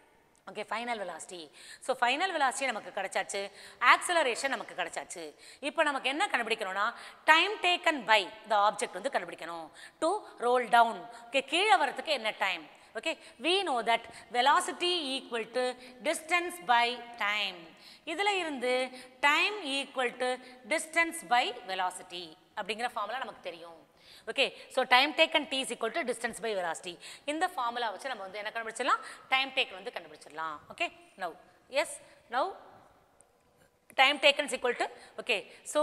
okay final velocity so final velocity நமக்கு கிடைச்சாச்சு ஆக்சலரேஷன் நமக்கு கிடைச்சாச்சு இப்போ நமக்கு என்ன கண்டுபிடிக்கணும்னா time taken by the object வந்து கண்டுபிடிக்கணும் டு ரோல் டவுன் ஓகே கீழே வரதுக்கு என்ன time okay we know that velocity equal to distance by time இதில் இருந்து time equal to distance by velocity அப்படிங்கிற ஃபார்முலா நமக்கு தெரியும் okay so time taken t is equal to distance by velocity இந்த formula வச்சு நம்ம வந்து என்ன கண்டுபிடிச்சிடலாம் டைம் டேக்கன் வந்து கண்டுபிடிச்சிடலாம் okay now yes now time taken is equal to okay so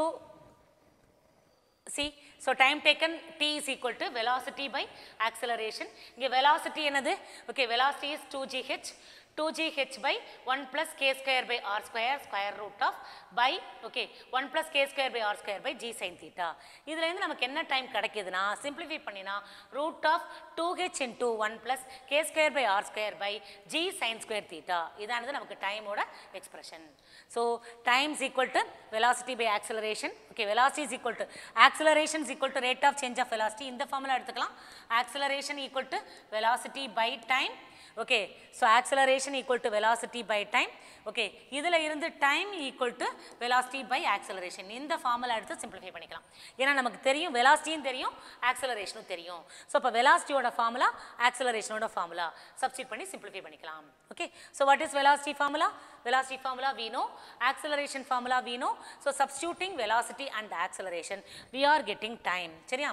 see so time taken t is equal to velocity by acceleration இங்க velocity என்னது okay velocity is 2gh 2gh by 1 plus k square by r square square root of by okay 1 plus k square by r square by g sin theta இதுல இருந்து நமக்கு என்ன time கிடைக்குதுன்னா simplify பண்ணினா root of 2h into 1 plus k square by r square by g sin square theta இதானது நமக்கு டைமோட expression so time is equal to velocity by acceleration okay velocity is equal to acceleration is equal to rate of change of velocity இந்த formula எடுத்துக்கலாம் acceleration equal to velocity by time okay so acceleration equal to velocity by time okay இதில் இருந்து time equal to velocity by acceleration இந்த formula எடுத்து simplify பண்ணிக்கலாம் ஏன்னா நமக்கு தெரியும் வெலாசிட்டியும் தெரியும் ஆக்சலரேஷனும் தெரியும் ஸோ இப்போ வெலாசிட்டியோட ஃபார்முலா ஆக்சலரேஷனோட ஃபார்முலா சப்ஸ்டிட் பண்ணி சிம்பிளிஃபை பண்ணிக்கலாம் okay so what is velocity formula velocity formula we know acceleration formula we know so substituting velocity and acceleration we are getting time சரியா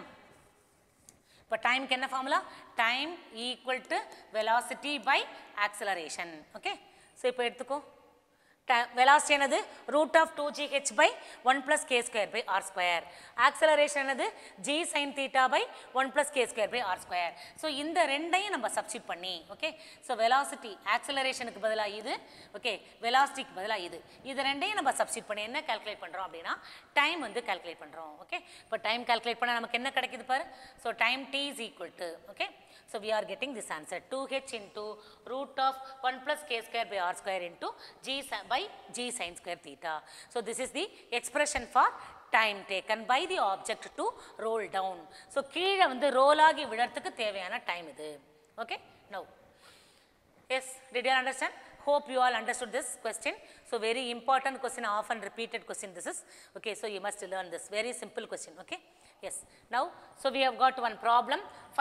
இப்போ டைம்க்கு என்ன formula time equal to velocity by acceleration okay so இப்போ எடுத்துக்கோ velocity என்னது root of two g h by one plus K square by R square acceleration என்னது g sign theta by one plus K square by R square so இந்த ரெண்டையும் நம்ம substitute பண்ணி okay so velocity ஆக்சலரேஷனுக்கு பதிலாக இது okay வெலாசிட்டிக்கு பதிலாக இது இது ரெண்டையும் நம்ம சப்ஸ்டிட் பண்ணி என்ன கால்குலேட் பண்ணுறோம் அப்படின்னா டைம் வந்து கால்குலேட் பண்ணுறோம் ஓகே இப்போ டைம் கால்குலேட் பண்ணால் நமக்கு என்ன கிடைக்குது பாரு so time t is equal to okay So we are getting this answer 2h into root of 1 plus k square by r square into g si- by g sin square theta. So this is the expression for time taken by the object to roll down. So கீழே வந்து roll ஆகி விழறதுக்கு தேவையான time இது. Okay? Now. Yes, did you understand? Hope you all understood this question. So very important question, often repeated question this is. Okay, so you must learn this. Very simple question, okay? Yes. Now, so we have got one problem,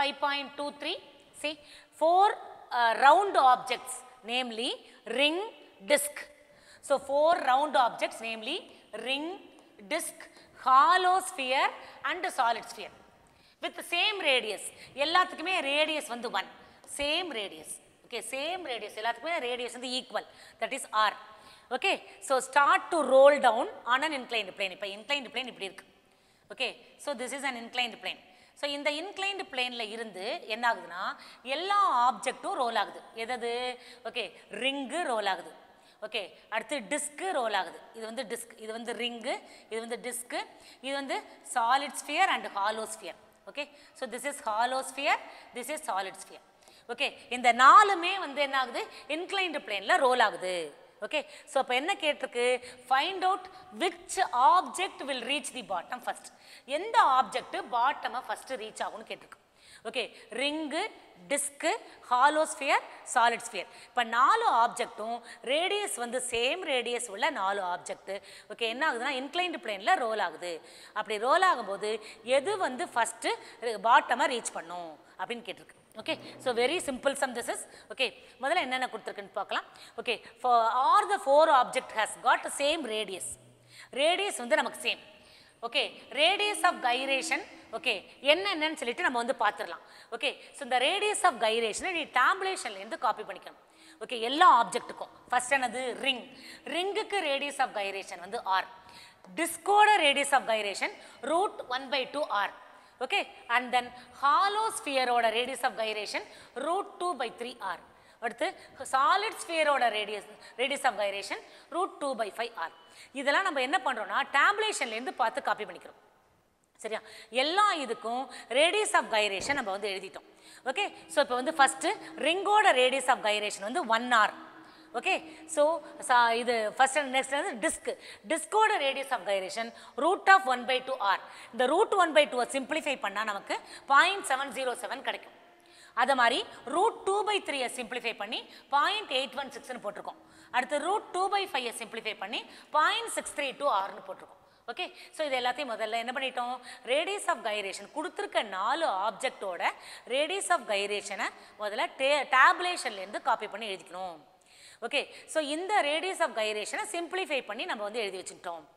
5.23. See, four uh, round objects, namely ring, disc. So four round objects, namely ring, disc, hollow sphere and solid sphere. with the same radius எல்லாத்துக்குமே radius வந்து 1 same radius okay same radius எல்லாத்துக்குமே radius வந்து equal that is r okay so start to roll down on an inclined plane இப்போ inclined plane இப்படி இருக்கு okay so this is an inclined plane so இந்த inclined பிளேனில் இருந்து என்ன ஆகுதுன்னா எல்லா ஆப்ஜெக்ட்டும் ரோல் ஆகுது எதது ஓகே ரிங்கு ரோல் ஆகுது ஓகே அடுத்து டிஸ்க்கு ரோல் ஆகுது இது வந்து டிஸ்க் இது வந்து ரிங்கு இது வந்து டிஸ்க்கு இது வந்து solid sphere and hollow sphere okay so this is hollow sphere this is solid sphere okay இந்த நாலுமே வந்து என்ன ஆகுது இன்க்ளைன்டு பிளேனில் ரோல் ஆகுது ஓகே ஸோ அப்போ என்ன கேட்டிருக்கு find out which object will reach the bottom first எந்த ஆப்ஜெக்ட் பாட்டமை ஃபர்ஸ்ட் ரீச் ஆகும்னு கேட்டிருக்கு okay ring disc hollow sphere solid sphere இப்போ நாலு ஆப்ஜெக்ட்டும் ரேடியஸ் வந்து சேம் ரேடியஸ் உள்ள நாலு ஆப்ஜெக்ட் ஓகே என்ன ஆகுதுன்னா இன்க்ளைன்டு பிளேனில் ரோல் ஆகுது அப்படி ரோல் ஆகும்போது எது வந்து ஃபஸ்ட்டு பாட்டமாக ரீச் பண்ணும் அப்படின்னு கேட்டிருக்கு okay so very simple some this is okay முதல்ல என்னென்ன கொடுத்துருக்குன்னு பார்க்கலாம் okay for R the four object has God same radius radius வந்து நமக்கு same okay radius of gyration okay என்னென்னு சொல்லிட்டு நம்ம வந்து பார்த்துடலாம் ஓகே ஸோ இந்த ரேடியஸ் ஆஃப் கைரேஷனை நீ டேம்புலேஷன்லேருந்து காப்பி பண்ணிக்கணும் ஓகே எல்லா ஆப்ஜெக்ட்டுக்கும் ஃபர்ஸ்ட் என்னது ரிங் ரிங்குக்கு ரேடியஸ் ஆஃப் கைரேஷன் வந்து R டிஸ்கோட radius of gyration root one by two R okay and then hollow ஸ்பியரோட radius of gyration root two by three r அடுத்து solid ஸ்பியரோட radius radius of gyration root two by five r இதெல்லாம் நம்ம என்ன பண்ணுறோம்னா டேம்புலேஷன்லேருந்து பார்த்து copy பண்ணிக்கிறோம் சரியா எல்லா இதுக்கும் ரேடியஸ் ஆஃப் கைரேஷன் நம்ம வந்து எழுதிட்டோம் ஓகே ஸோ இப்போ வந்து ஃபஸ்ட்டு ரிங்கோட ரேடியஸ் ஆஃப் கைரேஷன் வந்து ஒன் ஆர் ஓகே ஸோ இது ஃபர்ஸ்ட் அண்ட் நெக்ஸ்ட் வந்து டிஸ்க் டிஸ்கோட radius of gyration root of one by two r இந்த ரூட் ஒன் பை டூவை சிம்பிளிஃபை பண்ணால் நமக்கு பாயிண்ட் செவன் ஜீரோ செவன் கிடைக்கும் அதை மாதிரி ரூட் டூ பை த்ரீயை சிம்பிளிஃபை பண்ணி பாயிண்ட் எயிட் ஒன் சிக்ஸ்னு போட்டிருக்கோம் அடுத்து ரூட் டூ பை ஃபைவை சிம்பிளிஃபை பண்ணி பாயிண்ட் சிக்ஸ் த்ரீ டூ ஆர்னு போட்டிருக்கோம் ஓகே ஸோ இது எல்லாத்தையும் முதல்ல என்ன பண்ணிட்டோம் ரேடியஸ் ஆஃப் கைரேஷன் கொடுத்துருக்க நாலு ஆப்ஜெக்டோட ரேடியஸ் ஆஃப் கைரேஷனை முதல்ல டே டேபுலேஷன்லேருந்து காப்பி பண்ணி எழுதிக்கணும் ஓகே ஸோ இந்த ரேடியஸ் ஆஃப் கைரேஷனை சிம்பிளிஃபை பண்ணி நம்ம வந்து எழுதி வச்சுக்கிட்டோம்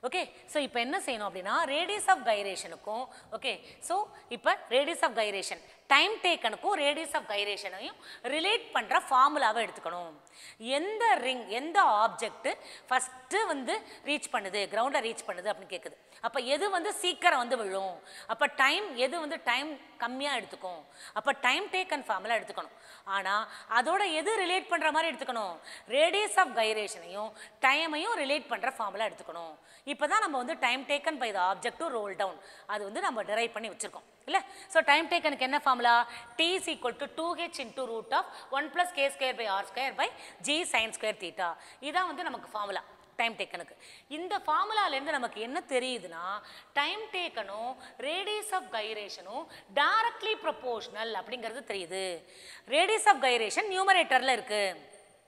ஓகே ஸோ இப்போ என்ன செய்யணும் அப்படின்னா ரேடியஸ் ஆஃப் கைரேஷனுக்கும் ஓகே ஸோ இப்போ ரேடியஸ் ஆஃப் கைரேஷன் டைம் டேக்கனுக்கும் ரேடியஸ் ஆஃப் கைரேஷனையும் ரிலேட் பண்ணுற ஃபார்முலாவை எடுத்துக்கணும் எந்த ரிங் எந்த ஆப்ஜெக்ட் ஃபஸ்ட்டு வந்து ரீச் பண்ணுது கிரவுண்டை ரீச் பண்ணுது அப்படின்னு கேட்குது அப்போ எது வந்து சீக்கிரம் வந்து விழும் அப்போ டைம் எது வந்து டைம் கம்மியாக எடுத்துக்கும் அப்போ டைம் டேக்கன் ஃபார்முலா எடுத்துக்கணும் ஆனால் அதோட எது ரிலேட் பண்ணுற மாதிரி எடுத்துக்கணும் ரேடியஸ் ஆஃப் கைரேஷனையும் டைமையும் ரிலேட் பண்ணுற ஃபார்முலா எடுத்துக்கணும் இப்போ தான் நம்ம வந்து time taken by the object to roll down அது வந்து நம்ம டிரைவ் பண்ணி வச்சுருக்கோம் இல்லை ஸோ டைம் டேக்கனுக்கு என்ன formula t is equal to two h into root of one plus K square by R square by g sine square theta இதான் வந்து நமக்கு ஃபார்முலா டைம் டேக்கனுக்கு இந்த ஃபார்முலாலேருந்து நமக்கு என்ன தெரியுதுன்னா டைம் டேக்கனும் ரேடியஸ் ஆஃப் கைரேஷனும் டைரக்ட்லி ப்ரொபோஷனல் அப்படிங்கிறது தெரியுது ரேடியஸ் ஆஃப் கைரேஷன் நியூமரேட்டரில் இருக்குது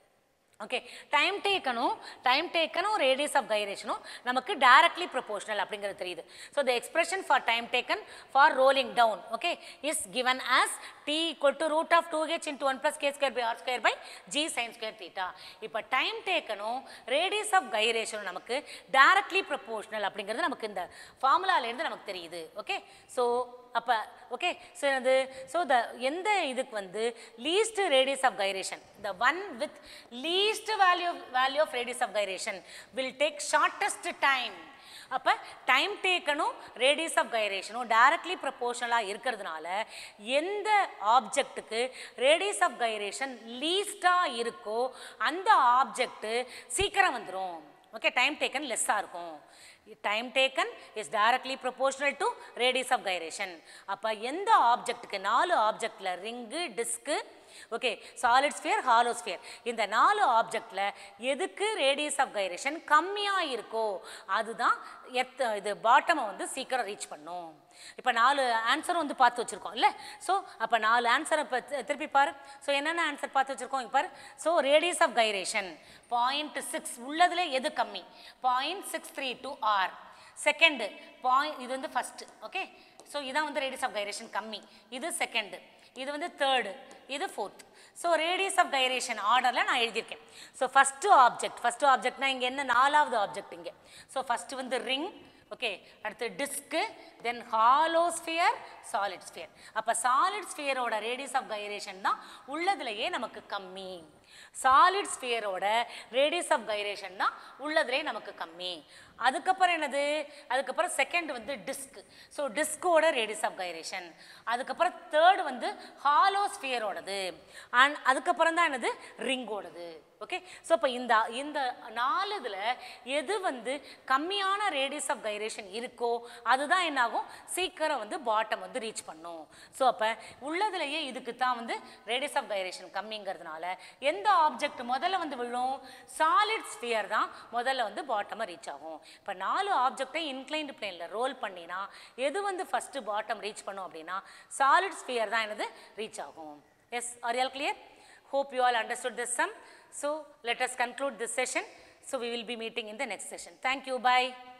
ஓகே டைம் டேக்கனும் டைம் டேக்கனும் ரேடியஸ் ஆஃப் கைரேஷனும் நமக்கு டைரக்ட்லி ப்ரொபோஷனல் அப்படிங்கிறது தெரியுது so the expression for time taken for rolling down okay is given as t equal to root of 2h into 1 plus k square by r square by g sin square theta இப்போ time டேக்கனும் radius of கைரேஷனும் நமக்கு directly proportional அப்படிங்கிறது நமக்கு இந்த ஃபார்முலாலேருந்து நமக்கு தெரியுது ஓகே ஸோ அப்போ ஓகே ஸோ அது ஸோ த எந்த இதுக்கு வந்து least radius of gyration the one with least value value of radius of gyration will take shortest time அப்போ டைம் டேக்கனும் ரேடியஸ் ஆஃப் கைரேஷனும் டைரக்ட்லி ப்ரப்போர்ஷனலாக இருக்கிறதுனால எந்த ஆப்ஜெக்ட்டுக்கு ரேடியஸ் ஆஃப் கைரேஷன் லீஸ்டாக இருக்கோ அந்த ஆப்ஜெக்ட்டு சீக்கிரம் வந்துடும் ஓகே டைம் டேக்கன் லெஸ்ஸாக இருக்கும் time taken is directly proportional to radius of gyration அப்போ எந்த ஆப்ஜெக்ட்டுக்கு நாலு ஆப்ஜெக்டில் ring disc okay solid sphere hollow sphere இந்த நாலு ஆப்ஜெக்டில் எதுக்கு ரேடியஸ் ஆஃப் கைரேஷன் கம்மியாக இருக்கோ அதுதான் எத்த இது பாட்டமை வந்து சீக்கிரம் ரீச் பண்ணும் இப்போ நாலு ஆன்சரும் வந்து பார்த்து வச்சுருக்கோம் இல்லை ஸோ அப்போ நாலு ஆன்சரை இப்போ திருப்பி பாரு ஸோ என்னென்ன ஆன்சர் பார்த்து வச்சுருக்கோம் இப்போ பாரு so radius of gyration point six உள்ளதுல எது கம்மி point six three two r second point இது வந்து ஃபஸ்ட்டு ஓகே ஸோ இதான் வந்து ரேடியஸ் ஆஃப் கைரேஷன் கம்மி இது செகண்டு இது வந்து தேர்டு இது fourth so radius of gyration ஆர்டரில் நான் எழுதியிருக்கேன் ஸோ ஃபஸ்ட்டு ஆப்ஜெக்ட் ஃபஸ்ட்டு ஆப்ஜெக்ட்னா இங்கே என்ன நாலாவது ஆப்ஜெக்ட் இங்கே ஸோ ஃபஸ்ட்டு வந்து ரிங் ஓகே அடுத்து disc then hollow sphere solid sphere அப்போ சாலிட் ஸ்பியரோட ரேடியஸ் ஆஃப் கைரேஷன் தான் உள்ளதுலேயே நமக்கு கம்மி சாலிட் ஸ்பியரோட ரேடியஸ் ஆஃப் கைரேஷன் தான் உள்ளதுலேயே நமக்கு கம்மி அதுக்கப்புறம் என்னது அதுக்கப்புறம் செகண்ட் வந்து டிஸ்க் ஸோ டிஸ்கோட ரேடியஸ் ஆஃப் கைரேஷன் அதுக்கப்புறம் தேர்ட் வந்து ஹாலோ ஸ்பியரோடது அண்ட் அதுக்கப்புறம் தான் என்னது ரிங்கோடது ஓகே ஸோ இப்போ இந்த இந்த நாலு இதில் எது வந்து கம்மியான ரேடியஸ் ஆஃப் கைரேஷன் இருக்கோ அதுதான் என்னாகும் சீக்கிரம் வந்து பாட்டம் வந்து ரீச் பண்ணும் ஸோ அப்போ உள்ளதுலேயே இதுக்கு தான் வந்து ரேடியஸ் ஆஃப் கைரேஷன் கம்மிங்கிறதுனால எந்த ஆப்ஜெக்ட் முதல்ல வந்து விழும் சாலிட் ஸ்பியர் தான் முதல்ல வந்து பாட்டமாக ரீச் ஆகும் இப்போ நாலு ஆப்ஜெக்டை இன்க்ளைன்டு பிளேனில் ரோல் பண்ணினா எது வந்து ஃபஸ்ட்டு பாட்டம் ரீச் பண்ணும் அப்படின்னா சாலிட் ஸ்பியர் தான் என்னது ரீச் ஆகும் yes are all clear hope you all understood this sum so let us conclude this session so we will be meeting in the next session thank you bye